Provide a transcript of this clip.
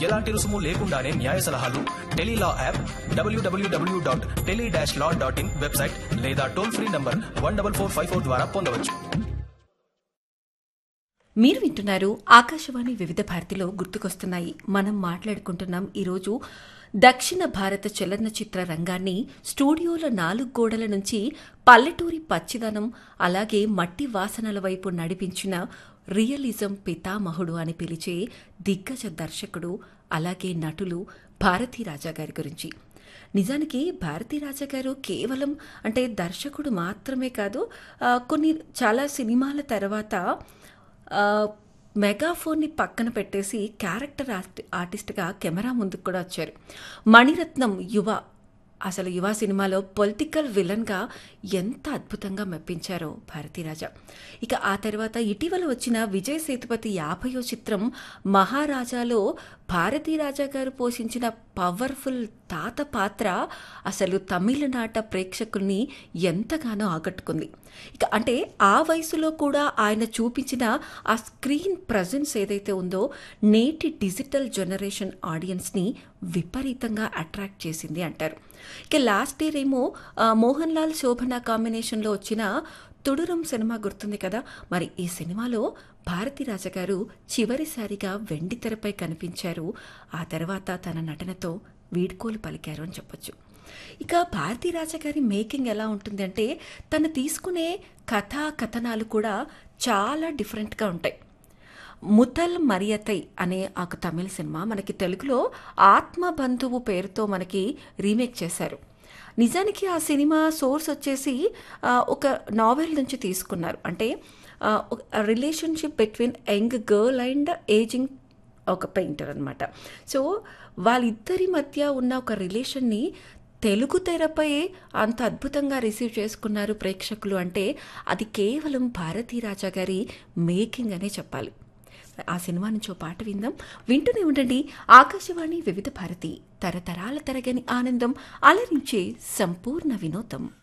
ఎలాంటి రుసుము లేకుండానే న్యాయ సలహాలు tele law app WWW dot tele dash law dot in website లేదా toll free number one double four five four ద్వారా పొందవచ్చు మీరు వింటున్నారు ఆకాశవాణి వివిధ భారతిలో గుర్తుకొస్తున్నాయి మనం మాట్లాడుకుంటున్నాం ఈరోజు దక్షిణ భారత చలనచిత్ర రంగాన్ని స్టూడియోల నాలుగు గోడల నుంచి పల్లెటూరి పచ్చిదనం అలాగే మట్టి వాసనల వైపు నడిపించిన రియలిజం పితామహుడు అని పిలిచే దిగ్గజ దర్శకుడు అలాగే నటులు భారతీ రాజా గారి గురించి నిజానికి భారతీ రాజా గారు కేవలం అంటే దర్శకుడు మాత్రమే కాదు ఆ, కొన్ని చాలా సినిమాల తర్వాత ఆ, మెగాఫోన్ని పక్కన పెట్టేసి క్యారెక్టర్ ఆర్టి ఆర్టిస్ట్గా కెమెరా ముందుకు కూడా వచ్చారు మణిరత్నం యువ అసలు యువ సినిమాలో పొలిటికల్ విలన్గా ఎంత అద్భుతంగా మెప్పించారో భారతీరాజా ఇక ఆ తర్వాత ఇటీవల వచ్చిన విజయ్ సేతుపతి యాభయో చిత్రం మహారాజాలో భారతీరాజా గారు పోషించిన పవర్ఫుల్ తాత పాత్ర అసలు తమిళనాట ప్రేక్షకుల్ని ఎంతగానో ఆకట్టుకుంది ఇక అంటే ఆ వయసులో కూడా ఆయన చూపించిన ఆ స్క్రీన్ ప్రజెన్స్ ఏదైతే ఉందో నేటి డిజిటల్ జనరేషన్ ఆడియన్స్ని విపరీతంగా అట్రాక్ట్ చేసింది అంటారు ఇక లాస్ట్ ఇయర్ ఏమో ఆ, మోహన్ లాల్ శోభన కాంబినేషన్లో వచ్చిన తుడురం సినిమా గుర్తుంది కదా మరి ఈ సినిమాలో భారతీ రాజా గారు చివరిసారిగా వెండి తెరపై కనిపించారు ఆ తర్వాత తన నటనతో వీడ్కోలు పలికారు అని చెప్పొచ్చు ఇక భారతీ రాజా గారి మేకింగ్ ఎలా ఉంటుంది అంటే తను తీసుకునే కథా కథనాలు కూడా చాలా డిఫరెంట్గా ఉంటాయి ముతల్ మరియతై అనే ఒక తమిళ సినిమా మనకి తెలుగులో ఆత్మ బంధువు పేరుతో మనకి రీమేక్ చేశారు నిజానికి ఆ సినిమా సోర్స్ వచ్చేసి ఆ, ఒక నావెల్ నుంచి తీసుకున్నారు అంటే relationship between young girl and ageing ఒక పెయింటర్ అనమాట సో వాళ్ళిద్దరి మధ్య ఉన్న ఒక రిలేషన్ని తెలుగు తెరపై అంత అద్భుతంగా రిసీవ్ చేసుకున్నారు ప్రేక్షకులు అంటే అది కేవలం భారతీ రాజా గారి మేకింగ్ అనే చెప్పాలి ఆ సినిమా నుంచి ఓ పాట విందాం వింటూనే ఉండండి ఆకాశవాణి వివిధ భారతి తరతరాల తరగని ఆనందం అలరించే సంపూర్ణ వినోదం